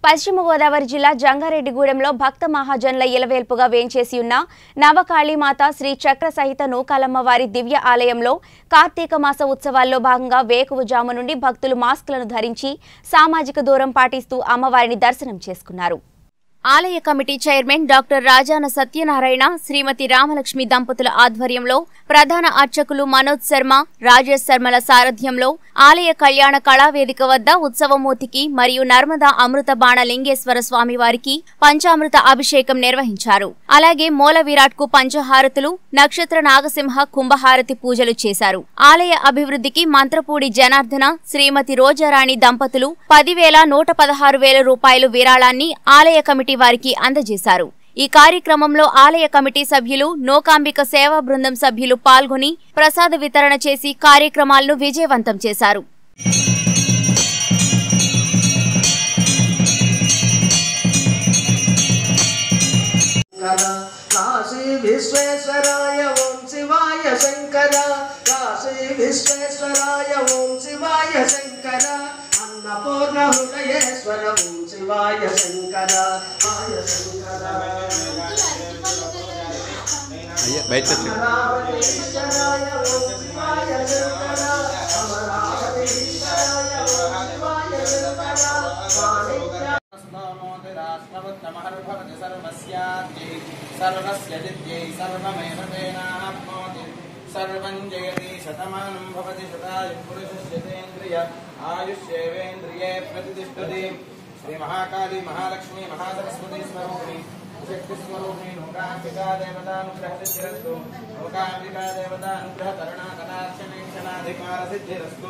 పశ్చిమ గోదావరి జిల్లా జంగారెడ్డిగూడెంలో భక్త మహాజన్ల ఇలవేల్పుగా వేంచేసి ఉన్న నవకాళీమాత శ్రీ చక్ర సహిత నూకాలమ్మ వారి దివ్య ఆలయంలో కార్తీక మాస ఉత్సవాల్లో భాగంగా వేకువజాము నుండి భక్తులు మాస్కులను ధరించి సామాజిక దూరం పాటిస్తూ అమ్మవారిని దర్శనం చేసుకున్నారు ఆలయ committee chairman doctor Rajana Satyanarayana Shrimati Ramalakshmi దంపతుల ఆధ్వర్యంలో ప్రధాన అర్చకులు మనోజ్ శర్మ రాజేష్ శర్మల సారథ్యంలో ఆలయ కళ్యాణ కళావేదిక వద్ద ఉత్సవమూర్తికి మరియు నర్మదా అమృత బాణ లింగేశ్వర స్వామి వారికి పంచామృత అభిషేకం నిర్వహించారు అలాగే మూల విరాట్ కు పంచహారతులు నక్షత్ర నాగసింహ కుంభహారతి పూజలు చేశారు ఆలయ అభివృద్ధికి మంత్రపూడి జనార్దన శ్రీమతి రోజారాణి దంపతులు పదివేల నూట పదహారు వేల రూపాయలు విరాళాన్ని ఆలయ కమిటీ వారికి అందజేశారు ఈ కార్యక్రమంలో ఆలయ కమిటీ సభ్యులు నోకాంబిక సేవా బృందం సభ్యులు పాల్గొని ప్రసాద వితరణ చేసి కార్యక్రమాలను విజయవంతం చేశారు శంకర కాశీ విశ్వేశ్వరాయ ఓం శివాయ శంకర కాశీ విశ్వేశ్వరాయ ఓం శివాయ శంకర అన్నపూర్ణ హృదయేశ్వర ఓం శివాయ శంకర ఆయ శంకర అయ్యా బయట వచ్చి అమరావతీశ్వరాయ ఓం శివాయ శంకర అమరావతీశ్వరాయ ఓం శివాయ శంకర మాణిక్య స్మోతిరాష్ట్రవత్తమహర్భవతి సర్వస్యాద్యై సర్వస్య విద్యై సర్వమేవ తేనాప్నోతి సర్వం జయతి శతమానం భవతి శతాయు పురుషస్యతేంద్రియ ఆయుష్యేవేంద్రియే ప్రతిష్టతి శ్రీ మహాకాళి మహాలక్ష్మి మహాసరస్వతి స్వరూపిణి శక్తి స్వరూపిణి లోకాంబికా దేవతానుగ్రహ సిద్ధిరస్తు లోకాంబికా దేవతానుగ్రహ కరుణా కటాక్షణీక్షణాధికార సిద్ధిరస్తు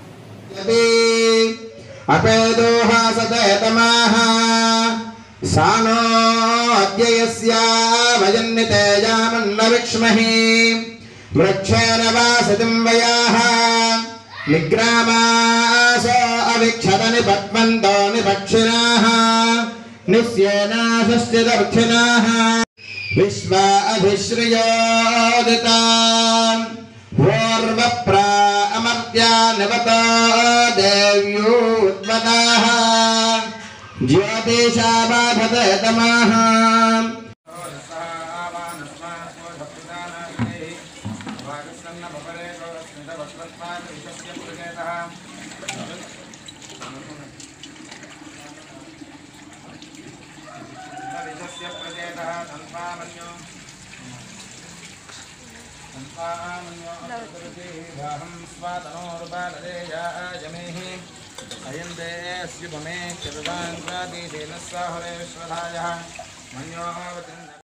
అపేదోహాసతమాహ సానో అద్యయస్యా వయన్నితేజామన్న విక్ష్మహి వృక్షేణ వాసతిం వయాః నిగ్రామాసో అవిక్షత నిపద్మంతో నిపక్షిణాః నిస్యేనాశస్య దక్షిణాః విశ్వా అభిశ్రియోదితా పూర్వప్రా అమర్త్యా నివతో దేవ్యూత్వతాః జ్యోతిషా బాధతే తమాః అయం దేస్యుపమే చతుర్వాంగ్రాది దేనస్సాహురేశ్వరాయ మన్యోవతిన్న